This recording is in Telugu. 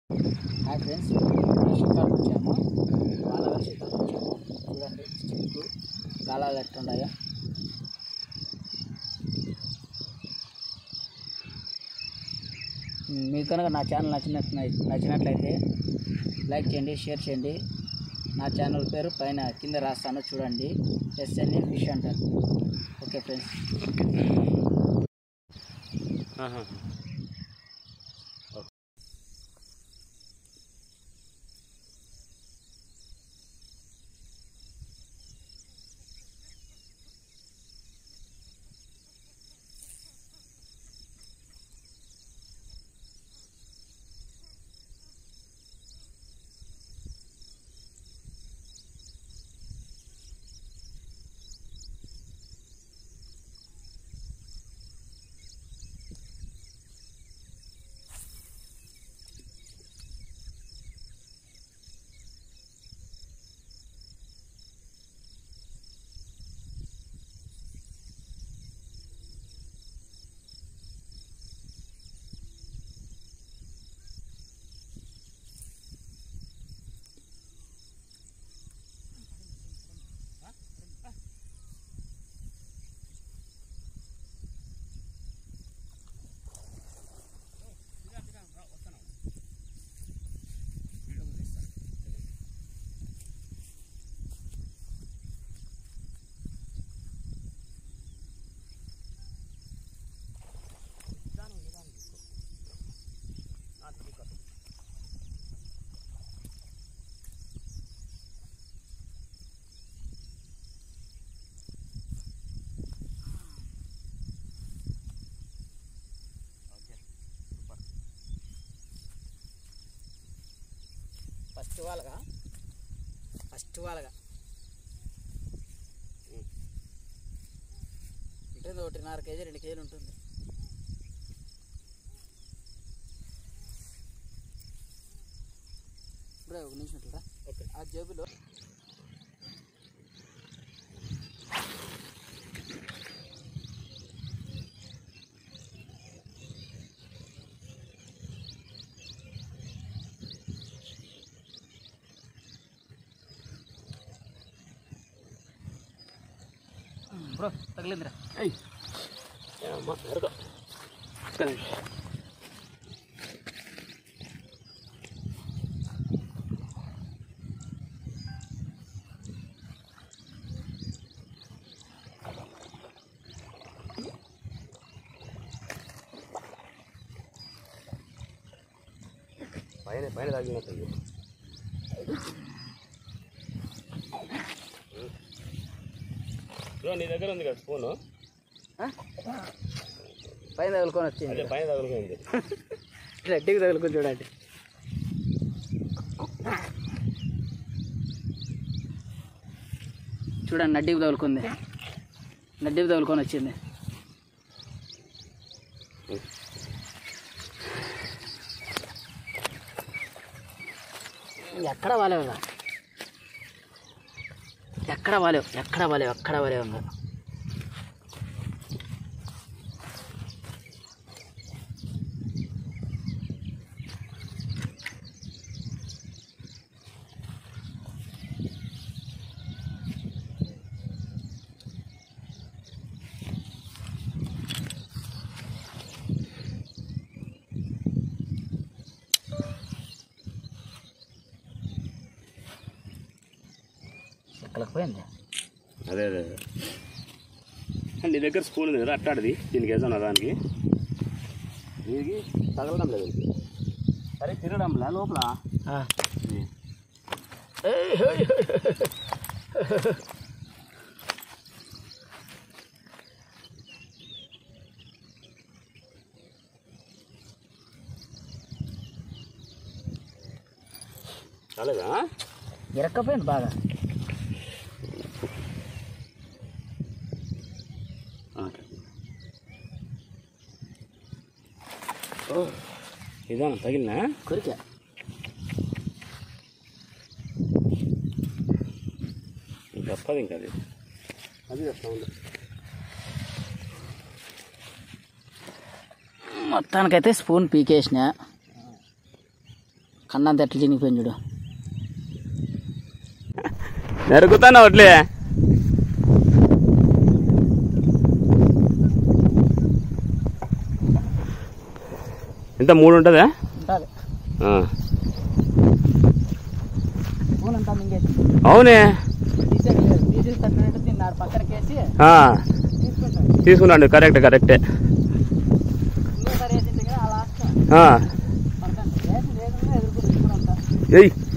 హాయ్ ఫ్రెండ్స్ మనం షికార్కి వచ్చాము వాళ్ళ షికార్కి వచ్చాము చూడండి స్టిక్ గాలాలు ఎట్లున్నాయో మీకు కనుక నా ఛానల్ నచ్చినట్టు నచ్చినట్లయితే లైక్ చేయండి షేర్ చేయండి నా ఛానల్ పేరు పైన కింద రాస్తాను చూడండి ఎస్ఎన్ఏ ఫిష్ అంటారు ఓకే ఫ్రెండ్స్ ఫస్ట్ వాళ్ళగా ఫస్ట్ వాళ్ళగా ఉంటుంది ఒకటిన్నర కేజీ రెండు కేజీలు ఉంటుంది ఇప్పుడే ఒక నిమిషం ఇట్లా ఓకే ఆ జేబులో బ్రో తగిలిందిరా ఏయ్ అమ్మ ఎరగ పైన పైన తగిలినట్టుంది బ్రో నీ దగ్గర ఉంది కదా ఫోను పైన తగులుకొని అదే వచ్చింది పైన తగులుకుంది రెడ్డికి తగులుకొని చూడండి చూడండి నడ్డికి తగులుకుంది నడ్డికి తగులుకొని వచ్చింది ఎక్కడ వాలేవు ఇక. ఎక్కడ వాలేవు ఎక్కడ వాలేవు ఎక్కడ వాలేవు ఇంకా ఎక్కడికి పోయింది అదే అదే అదే నీ దగ్గర స్పూన్ ఉంది కదా అట్టాడిది దీనికి వేసాను దానికి దీనికి తగలడం లేదు దీనికి. సరే తిరగడం లే లోపల ఇది. కాలేదా ఇరక్కపోయింది బాగా ఓకే ఓ ఇదాను తగిలినా కొరికా తప్పదు ఇంకా అది అది వస్తా ఉంది మొత్తానికైతే స్పూన్ పీకేసిన కన్నంత ఎట్లా చినిగిపోయింది చూడు నరుకుతాను అట్లే ఎంత మూడు ఉంటుందా ఉంటుంది ఆ. ఫోన్ అంతా మింగేసి అవునే డీజిల్ డీజిల్ తట్టినట్టు తిన్నారు పక్కనకేసి ఆ, తీసుకుంటాను తీసుకున్నాండి కరెక్ట్ కరెక్టే ఇంకోసారి వేసింది కదా ఆ లాస్ట్ ఆ, పడకండి వేసి వేగంగా ఎదుర్కొని ఉంటా ఏయ్